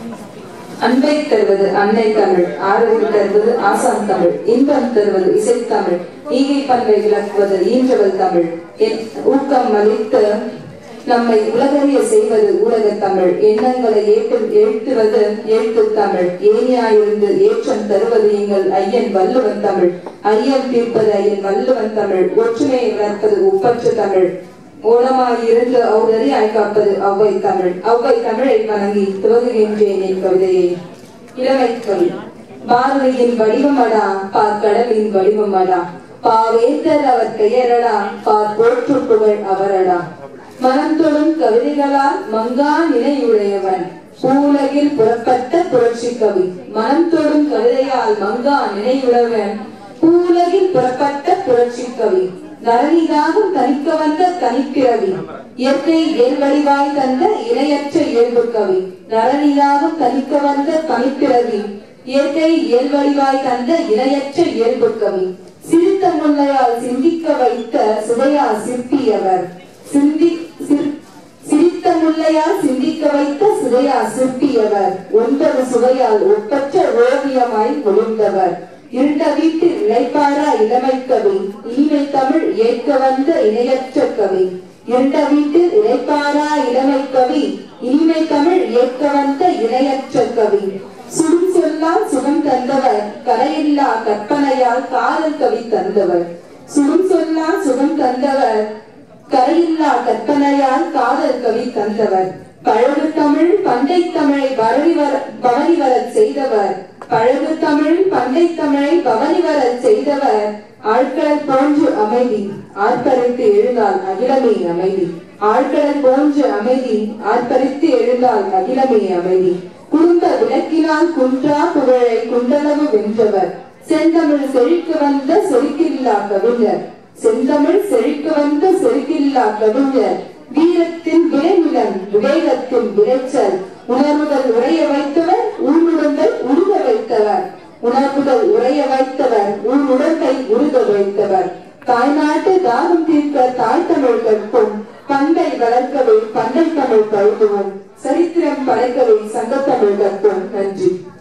அன்பை தருவது அன்னை தமிழ் ஆறுதல் தருவது ஆசான் தமிழ் இன்பம் தருவது இசைத்தமிழ் ஈகை பண்பை விளக்குவது ஈன்றவள் தமிழ் என் ஊக்கம் அளித்து நம்மை உலகறிய செய்வது ஊடக தமிழ் எண்ணங்களை ஏற்று எழுத்துவது எழுத்து தமிழ் ஏனியாயிருந்து ஏற்றம் தருவது எங்கள் ஐயன் வள்ளுவன் தமிழ் ஐயன் தீர்ப்பது ஐயன் வள்ளுவன் தமிழ் ஒற்றுமையை வளர்ப்பது ஒப்பற்ற தமிழ் ஓலமாயிருந்து அவ்வறியாய் காப்பது அவ்வை தமிழ் அவ்வை தமிழை வணங்கி துவங்குகின்றேன் என் கவிதையை இளமை கவி பாரதியின் வடிவமடா பார் கடலின் வடிவமடா பாவேந்தர் அவர் பெயரடா பார் போற்று புகழ் அவரடா மனம் தொடும் கவிதைகளால் மங்கா நினைவுடையவன் பூலகில் புறப்பட்ட புரட்சி கவி மனம் தொடும் கவிதையால் மங்கா நினைவுடையவன் பூலகில் புறப்பட்ட புரட்சி கவி நரணிதாகம் தனிக்க வந்த தனிப்பிறவி இயற்கை இயல்வடிவாய் தந்த இணையற்ற இயல்பு கவி நரணிதாகம் தனிக்க வந்த தனிப்பிறவி இயற்கை இயல்வடிவாய் தந்த இணையற்ற இயல்பு கவி சிரித்த முல்லையால் சிந்திக்க வைத்த சுவையா சிற்பியவர் சிந்தி சிரி- சிரித்த முல்லையால் சிந்திக்க வைத்த சுவையா சிற்பியவர் ஒன்பது சுவையால் ஒப்பற்ற ஓவியமாய் ஒளிர்ந்தவர் இருண்ட வீட்டில் இழைப்பாரா இளமை கவி இனிமை தமிழ் ஏற்க வந்த இணையற்ற கவி இருண்ட வீட்டில் இழைப்பாரா இளமை கவி இனிமை தமிழ் ஏற்க வந்த இணையற்ற கவி சுடும் சொல்லால் சுகம் தந்தவர் கரையில்லா கற்பனையால் காதல் கவி தந்தவர் சுடும் சொல்லால் சுகம் தந்தவர் கரையில்லா கற்பனையால் காதல் கவி தந்தவர் பழகு தமிழ் பண்டை தமிழை பரவி வர பவனி வரச் செய்தவர் பழகு தமிழ் பண்டை தமிழை பவனி வரச் செய்தவர் ஆழ்கடல் போன்று அமைதி ஆர்ப்பரித்து எழுந்தால் அகிலமே அமைதி ஆழ்கடல் போன்று அமைதி ஆர்ப்பரித்து எழுந்தால் அகிலமே அமைதி குடும்ப விளக்கினால் குன்றா புகழை குண்டளவு வென்றவர் செந்தமிழ் செழிக்க வந்த செருக்கில்லா கவிஞர் செந்தமிழ் செழிக்க வந்த செருக்கில்லா கவிஞர் வீரத்தின் விளைநிலம் விவேகத்தின் விளைச்சல் உணர்வுகள் உரைய வைத்தவர் ஊனுடங்கள் உருக வைத்தவர் உணர்வுகள் உரைய வைத்தவர் ஊனுடத்தை உருக வைத்தவர் தாய்நாட்டு தாகம் தீர்க்க தாய் தமிழ் கற்போம் பண்டை வளர்க்கவே பண்டை தமிழ் பழுதுவோம் சரித்திரம் படைக்கவே சங்கத்தமிழ் கற்போம் நன்றி